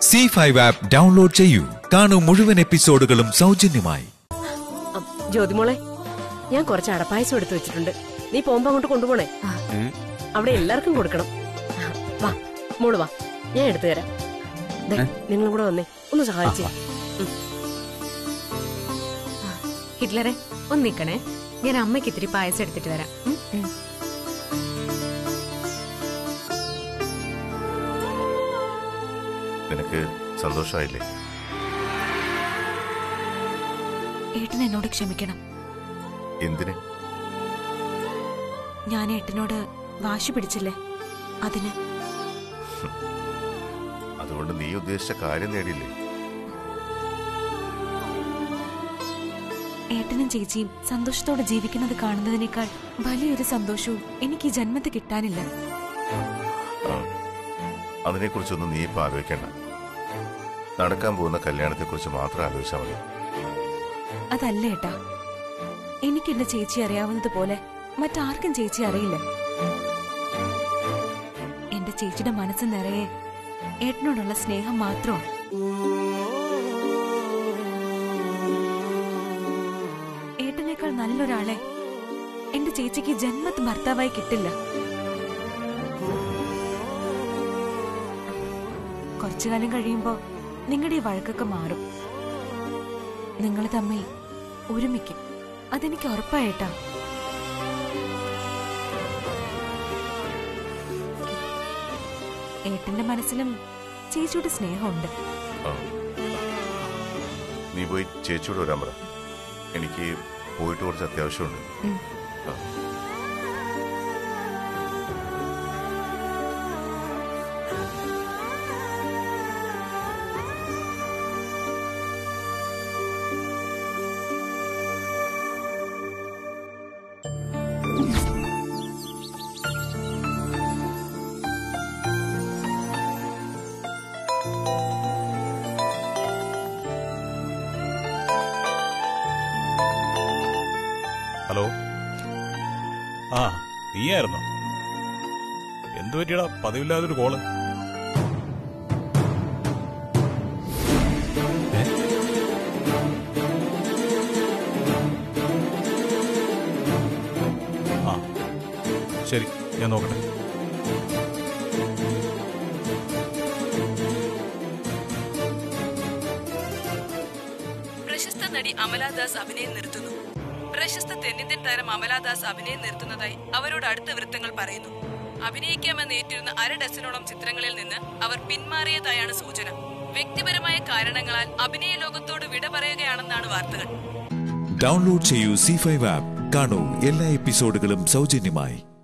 C five app download ചെയ്യൂ കാണൂ മുഴുവൻ എപ്പിസോഡുകളും സൗജന്യമായി അം, ജ്യോതിമോളെ ഞാൻ കുറച്ച് അടപ്പായസം എടുത്തു വെച്ചിട്ടുണ്ട് നീ പോകുമ്പോ അങ്ങോട്ട് കൊണ്ടുപോണേ അവിടെ എല്ലാവർക്കും കൊടുക്കണം വാ മോള് വാ ഞാൻ എടുത്തു തരാം ദേ, നിങ്ങളും കൂടെ വന്നേ ഒന്ന് സഹായിച്ചേ ഹിറ്റ്ലറെ ഒന്ന് നിക്കണേ ഞാൻ അമ്മയ്ക്ക് ഇത്തിരി പായസം എടുത്തിട്ട് വരാം ഉം? നിനക്ക് സന്തോഷമായില്ലേ ഏട്ടൻ എന്നോട് ക്ഷമിക്കണം എന്തിന് ഞാൻ ഏട്ടനോട് വാശി പിടിച്ചില്ലേ അതിന് അതുകൊണ്ട് നീ ഉദ്ദേശിച്ച കാര്യം നേടിയില്ലേ ഏട്ടനും ചേച്ചിയും സന്തോഷത്തോടെ ജീവിക്കുന്നത് കാണുന്നതിനേക്കാൾ വലിയൊരു സന്തോഷവും എനിക്ക് ഈ ജന്മത്ത് കിട്ടാനില്ല ആ അതിനെക്കുറിച്ചൊന്നും നീ ഇപ്പൊ ആലോചിക്കേണ്ട നടക്കാൻ പോകുന്ന കല്യാണത്തെക്കുറിച്ച് മാത്രം ആലോചിച്ചാൽ മതി അതല്ല ഏട്ടാ എനിക്ക് എന്റെ ചേച്ചി അറിയാവുന്നത് പോലെ മറ്റാർക്കും ചേച്ചി അറിയില്ല എന്റെ ചേച്ചിയുടെ മനസ്സ് നിറയെ ഏട്ടനോടുള്ള സ്നേഹം മാത്രമാണ് ഏട്ടനേക്കാൾ നല്ലൊരാളെ എന്റെ ചേച്ചിക്ക് ജന്മത്ത് ഭർത്താവായി കിട്ടില്ല കുറച്ചു കാലം കഴിയുമ്പോ നിങ്ങളുടെ ഈ വഴക്കൊക്കെ മാറും നിങ്ങൾ തമ്മിൽ ഒരുമിക്കും അതെനിക്ക് ഉറപ്പായിട്ടാ ഏട്ടന്റെ മനസ്സിലും ചേച്ചിയുടെ സ്നേഹമുണ്ട് ആ. നീ പോയി ചേച്ചിയോട് വരാൻ പറ എനിക്ക് പോയിട്ട് കുറച്ച് അത്യാവശ്യമുണ്ട് ഉം. ആ. ഹലോ ആ നീയായിരുന്നോ എന്തു പറ്റിയടാ പതിവില്ലാതൊരു കോള് ഏ? ആ ശരി ഞാൻ നോക്കട്ടെ പ്രശസ്ത നടി അമലാദാസ് അഭിനയം നിർത്തുന്നു പ്രശസ്ത തെന്നിന്ത്യൻ താരം അമലാദാസ് അഭിനയം നിർത്തുന്നതായി അവരോട് അടുത്ത വൃത്തങ്ങൾ പറയുന്നു അഭിനയിക്കാമെന്ന് ഏറ്റിരുന്ന അര ഡസനോളം ചിത്രങ്ങളിൽ നിന്ന് അവർ പിന്മാറിയതായാണ് സൂചന വ്യക്തിപരമായ കാരണങ്ങളാൽ അഭിനയ ലോകത്തോട് വിട പറയുകയാണെന്നാണ് വാർത്തകൾ ഡൗൺലോഡ് ചെയ്യൂ സി ഫൈവ് ആപ്പ് കാണൂ എല്ലാ എപ്പിസോഡുകളും സൗജന്യമായി